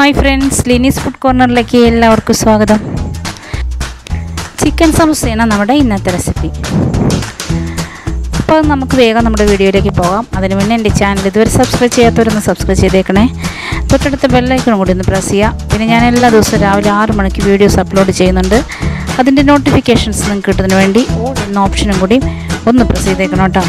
hi friends ലിനീസ് food കോർണറിലേക്ക് എല്ലാവർക്കും സ്വാഗതം ചിക്കൻ സമൂസയാണ് നമ്മുടെ ഇന്നത്തെ റെസിപ്പി അപ്പോൾ നമുക്ക് വേഗം നമ്മുടെ വീഡിയോയിലേക്ക് പോകാം അതിന് മുന്നേ എൻ്റെ ചാനൽ ഇതുവരെ സബ്സ്ക്രൈബ് ചെയ്യാത്തവരൊന്ന് സബ്സ്ക്രൈബ് ചെയ്തേക്കണേ തൊട്ടടുത്ത ബെല്ലൈക്കണും കൂടി ഒന്ന് പ്രസ് ചെയ്യാം പിന്നെ ഞാൻ എല്ലാ ദിവസവും രാവിലെ ആറ് മണിക്ക് വീഡിയോസ് അപ്ലോഡ് ചെയ്യുന്നുണ്ട് അതിൻ്റെ നോട്ടിഫിക്കേഷൻസ് നിങ്ങൾക്ക് കിട്ടുന്നതിന് വേണ്ടി ഓൾ എന്ന ഓപ്ഷനും കൂടി ഒന്ന് പ്രസ് ചെയ്തേക്കണം കേട്ടോ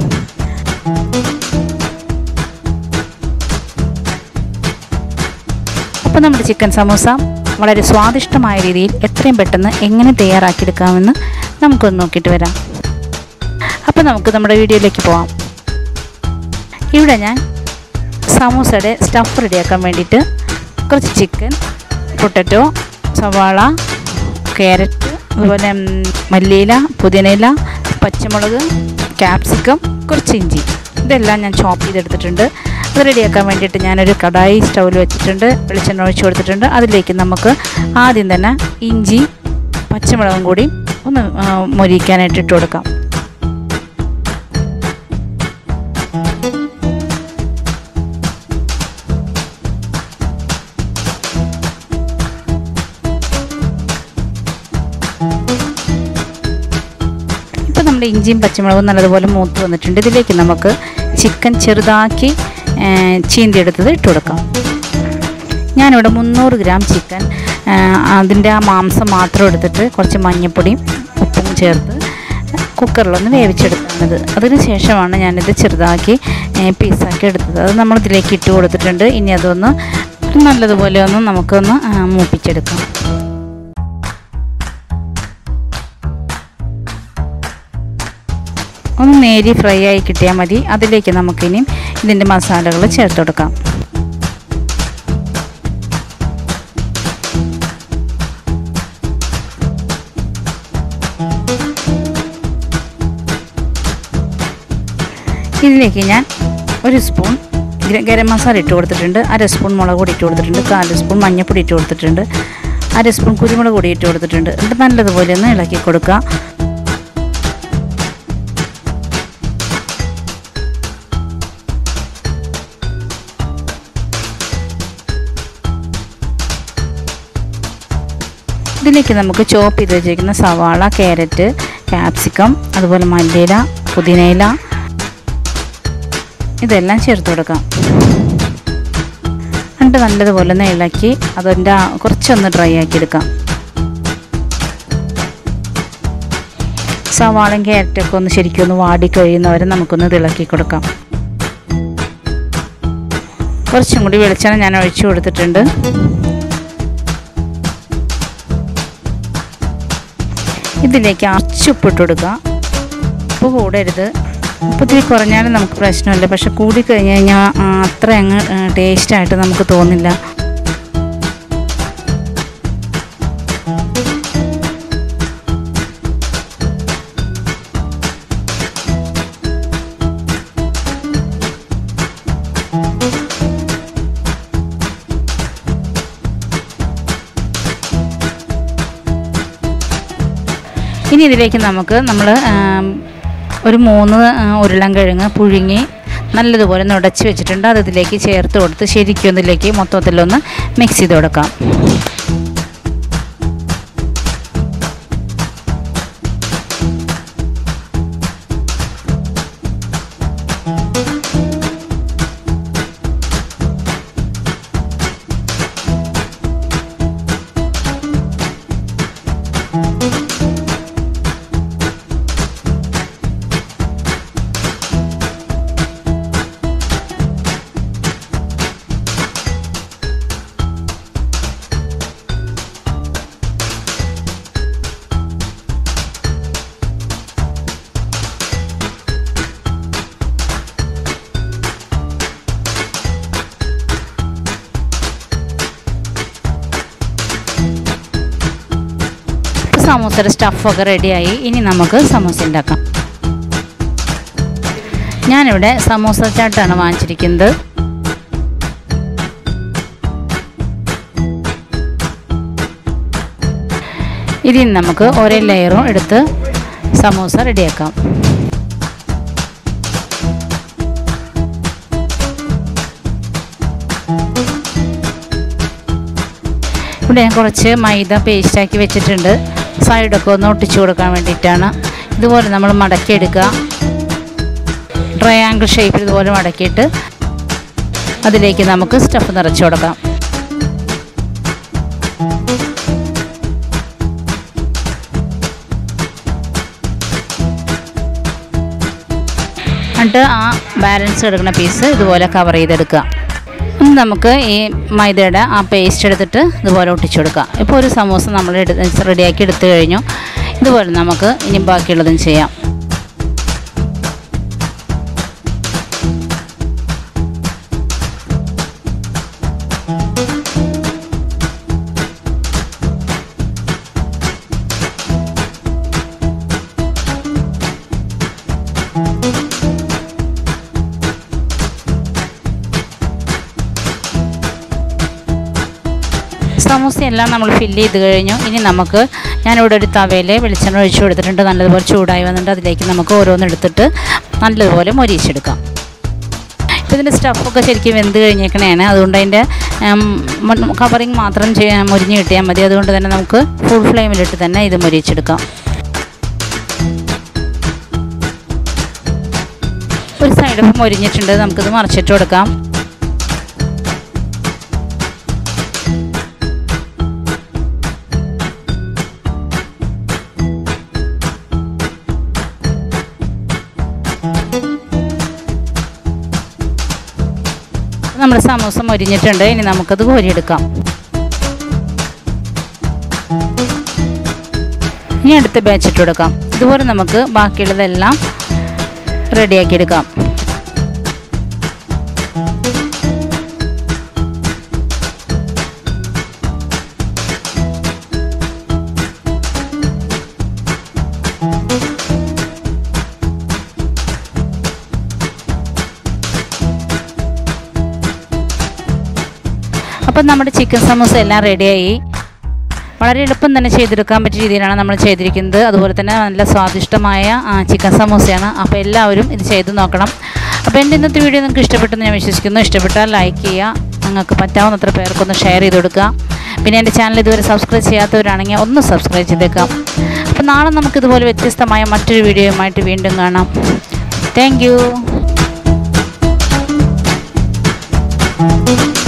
അപ്പോൾ നമ്മുടെ ചിക്കൻ സമൂസ വളരെ സ്വാദിഷ്ടമായ രീതിയിൽ എത്രയും പെട്ടെന്ന് എങ്ങനെ തയ്യാറാക്കിയെടുക്കാമെന്ന് നമുക്കൊന്ന് നോക്കിയിട്ട് വരാം അപ്പോൾ നമുക്ക് നമ്മുടെ വീഡിയോയിലേക്ക് പോവാം ഇവിടെ ഞാൻ സമൂസയുടെ സ്റ്റഫ് റെഡിയാക്കാൻ വേണ്ടിയിട്ട് കുറച്ച് ചിക്കൻ പൊട്ടറ്റോ സവാള ക്യാരറ്റ് അതുപോലെ ഉം, മല്ലിയില പുതിനയില പച്ചമുളക് ക്യാപ്സിക്കം കുറച്ച് ഇഞ്ചി ഇതെല്ലാം ഞാൻ ചോപ്പ് ചെയ്തെടുത്തിട്ടുണ്ട് അത് റെഡിയാക്കാൻ വേണ്ടിയിട്ട് ഞാനൊരു കടായി സ്റ്റൗവിൽ വെച്ചിട്ടുണ്ട് വെളിച്ചെണ്ണ ഒഴിച്ച് കൊടുത്തിട്ടുണ്ട് അതിലേക്ക് നമുക്ക് ആദ്യം തന്നെ ഇഞ്ചി പച്ചമുളകും കൂടി ഒന്ന് ആ, മൊരിക്കാനായിട്ട് ഇട്ട് കൊടുക്കാം ഇപ്പോൾ നമ്മുടെ ഇഞ്ചിയും പച്ചമുളകും നല്ലതുപോലെ മൂത്ത് വന്നിട്ടുണ്ട് ഇതിലേക്ക് നമുക്ക് ചിക്കൻ ചെറുതാക്കി ആ, ചീന്തിയെടുത്തത് ഇട്ട് കൊടുക്കാം ഞാനിവിടെ മുന്നൂറ് ഗ്രാം ചിക്കൻ ആ, അതിൻ്റെ ആ മാംസം മാത്രം എടുത്തിട്ട് കുറച്ച് മഞ്ഞൾപ്പൊടിയും ഉപ്പും ചേർത്ത് കുക്കറിലൊന്ന് വേവിച്ചെടുക്കുന്നത് അതിന് ശേഷമാണ് ഞാനിത് ചെറുതാക്കി ആ, പീസാക്കി എടുത്തത് അത് നമ്മൾ ഇതിലേക്ക് ഇട്ട് കൊടുത്തിട്ടുണ്ട് ഇനി അതൊന്ന് നല്ലതുപോലെ ഒന്ന് നമുക്കൊന്ന് ആ, മൂപ്പിച്ചെടുക്കാം ഒന്ന് നേരി ഫ്രൈ ആയി കിട്ടിയാൽ മതി അതിലേക്ക് നമുക്കിനി ഇതിൻ്റെ മസാലകൾ ചേർത്ത് കൊടുക്കാം ഇതിലേക്ക് ഞാൻ ഒരു സ്പൂൺ ഗര- ഗരം മസാല ഇട്ട് കൊടുത്തിട്ടുണ്ട് അര സ്പൂൺ മുളക് പൊടി ഇട്ട് കൊടുത്തിട്ടുണ്ട് കാല് സ്പൂൺ മഞ്ഞൾപ്പൊടി ഇട്ട് കൊടുത്തിട്ടുണ്ട് അര സ്പൂൺ കുരുമുളക് പൊടി ഇട്ട് കൊടുത്തിട്ടുണ്ട് എന്നിട്ട് നല്ലതുപോലെ ഒന്ന് ഇളക്കി കൊടുക്കുക ഇതിലേക്ക് നമുക്ക് ചോപ്പ് ചെയ്ത് വെച്ചിരിക്കുന്ന സവാള ക്യാരറ്റ് ക്യാപ്സിക്കം അതുപോലെ മല്ലിയില പുതിനയില ഇതെല്ലാം ചേർത്ത് കൊടുക്കാം എന്നിട്ട് നല്ലതുപോലെ ഒന്ന് ഇളക്കി അതിൻ്റെ ആ- കുറച്ചൊന്ന് ഡ്രൈ ആക്കി എടുക്കാം സവാളയും ക്യാരറ്റൊക്കെ ഒന്ന് ശരിക്കും ഒന്ന് വാടി കഴിയുന്നവരെ നമുക്കൊന്ന് ഇത് ഇളക്കി കൊടുക്കാം കുറച്ചും കൂടി വെളിച്ചെണ്ണ ഞാൻ ഒഴിച്ചു കൊടുത്തിട്ടുണ്ട് ഇതിലേക്ക് അച്ചുപ്പിട്ട് കൊടുക്കുക ഉപ്പ് കൂടരുത് ഉപ്പ് ഇത്തിരി കുറഞ്ഞാലും നമുക്ക് പ്രശ്നമില്ല പക്ഷെ കൂടി കഴിഞ്ഞ് കഴിഞ്ഞാൽ ആ, അത്ര അങ്ങ് ടേസ്റ്റായിട്ട് നമുക്ക് തോന്നില്ല ഇനി ഇതിലേക്ക് നമുക്ക് നമ്മൾ ഒരു മൂന്ന് ആ, ഉരുളൻകിഴങ്ങ് പുഴുങ്ങി നല്ലതുപോലെ ഒന്ന് ഉടച്ച് വെച്ചിട്ടുണ്ട് അത് ഇതിലേക്ക് ചേർത്ത് കൊടുത്ത് ശരിക്കും ഇതിലേക്ക് മൊത്തത്തിലൊന്ന് മിക്സ് ചെയ്ത് കൊടുക്കാം ഇപ്പോൾ സമൂസയുടെ സ്റ്റഫൊക്കെ റെഡിയായി ഇനി നമുക്ക് സമൂസ ഉണ്ടാക്കാം ഞാനിവിടെ സമൂസ ചാട്ടാണ് വാങ്ങിച്ചിരിക്കുന്നത് ഇതിൽ നിന്ന് നമുക്ക് ഓരോ ലെയറും എടുത്ത് സമൂസ റെഡിയാക്കാം ഇവിടെ ഞാൻ കുറച്ച് മൈദ പേസ്റ്റാക്കി വെച്ചിട്ടുണ്ട് സൈഡൊക്കെ ഒന്ന് ഒട്ടിച്ചു കൊടുക്കാൻ വേണ്ടിയിട്ടാണ് ഇതുപോലെ നമ്മൾ മടക്കിയെടുക്കുക ട്രയാങ്കിൾ ഷേപ്പിൽ ഇതുപോലെ മടക്കിയിട്ട് അതിലേക്ക് നമുക്ക് സ്റ്റഫ് നിറച്ചു കൊടുക്കാം എന്നിട്ട് ആ ബാലൻസ് കിടക്കുന്ന പീസ് ഇതുപോലെ കവർ ചെയ്തെടുക്കുക ഇനി നമുക്ക് ഈ മൈദയുടെ ആ പേസ്റ്റ് എടുത്തിട്ട് ഇതുപോലെ ഒട്ടിച്ചു കൊടുക്കാം ഇപ്പോൾ ഒരു സമൂസ നമ്മൾ എടുത്ത് റെഡിയാക്കി എടുത്തു കഴിഞ്ഞു ഇതുപോലെ നമുക്ക് ഇനി ബാക്കിയുള്ളതും ചെയ്യാം സമൂസയെല്ലാം നമ്മൾ ഫില്ല് ചെയ്ത് കഴിഞ്ഞു ഇനി നമുക്ക് ഞാനിവിടെ ഒരു തവയിൽ വെളിച്ചെണ്ണ ഒഴിച്ചു കൊടുത്തിട്ടുണ്ട് നല്ലതുപോലെ ചൂടായി വന്നിട്ട് അതിലേക്ക് നമുക്ക് ഓരോന്ന് എടുത്തിട്ട് നല്ലതുപോലെ മൊരിയിച്ചെടുക്കാം ഇപ്പോൾ ഇതിൻ്റെ സ്റ്റഫൊക്കെ ശരിക്കും വെന്ത് കഴിഞ്ഞേക്കണേണ് അതുകൊണ്ട് അതിൻ്റെ കവറിങ് മാത്രം ചെയ്യാൻ മൊരിഞ്ഞ് കിട്ടിയാൽ മതി അതുകൊണ്ട് തന്നെ നമുക്ക് ഫുൾ ഫ്ലെയിമിലിട്ട് തന്നെ ഇത് മൊരിയിച്ചെടുക്കാം ഒരു സൈഡ് മൊരിഞ്ഞിട്ടുണ്ട് നമുക്കിത് മറിച്ചിട്ട് കൊടുക്കാം നമ്മുടെ സമൂസ മൊരിഞ്ഞിട്ടുണ്ട് ഇനി നമുക്കത് കോരിയെടുക്കാം ഇനി അടുത്ത ബാച്ച് ഇട്ട് കൊടുക്കാം ഇതുപോലെ നമുക്ക് ബാക്കിയുള്ളതെല്ലാം റെഡിയാക്കി എടുക്കാം അപ്പം നമ്മുടെ ചിക്കൻ സമൂസ എല്ലാം റെഡിയായി വളരെ എളുപ്പം തന്നെ ചെയ്തെടുക്കാൻ പറ്റിയ രീതിയിലാണ് നമ്മൾ ചെയ്തിരിക്കുന്നത് അതുപോലെ തന്നെ നല്ല സ്വാദിഷ്ടമായ ആ, ചിക്കൻ സമൂസയാണ് അപ്പോൾ എല്ലാവരും ഇത് ചെയ്ത് നോക്കണം അപ്പോൾ എൻ്റെ ഇന്നത്തെ വീഡിയോ നിങ്ങൾക്ക് ഇഷ്ടപ്പെട്ടെന്ന് ഞാൻ വിശ്വസിക്കുന്നു ഇഷ്ടപ്പെട്ടാൽ ലൈക്ക് ചെയ്യുക നിങ്ങൾക്ക് പറ്റാവുന്നത്ര പേർക്കൊന്ന് ഷെയർ ചെയ്ത് കൊടുക്കുക പിന്നെ എൻ്റെ ചാനൽ ഇതുവരെ സബ്സ്ക്രൈബ് ചെയ്യാത്തവരാണെങ്കിൽ ഒന്ന് സബ്സ്ക്രൈബ് ചെയ്തേക്കാം അപ്പോൾ നാളെ നമുക്കിതുപോലെ വ്യത്യസ്തമായ മറ്റൊരു വീഡിയോയുമായിട്ട് വീണ്ടും കാണാം താങ്ക്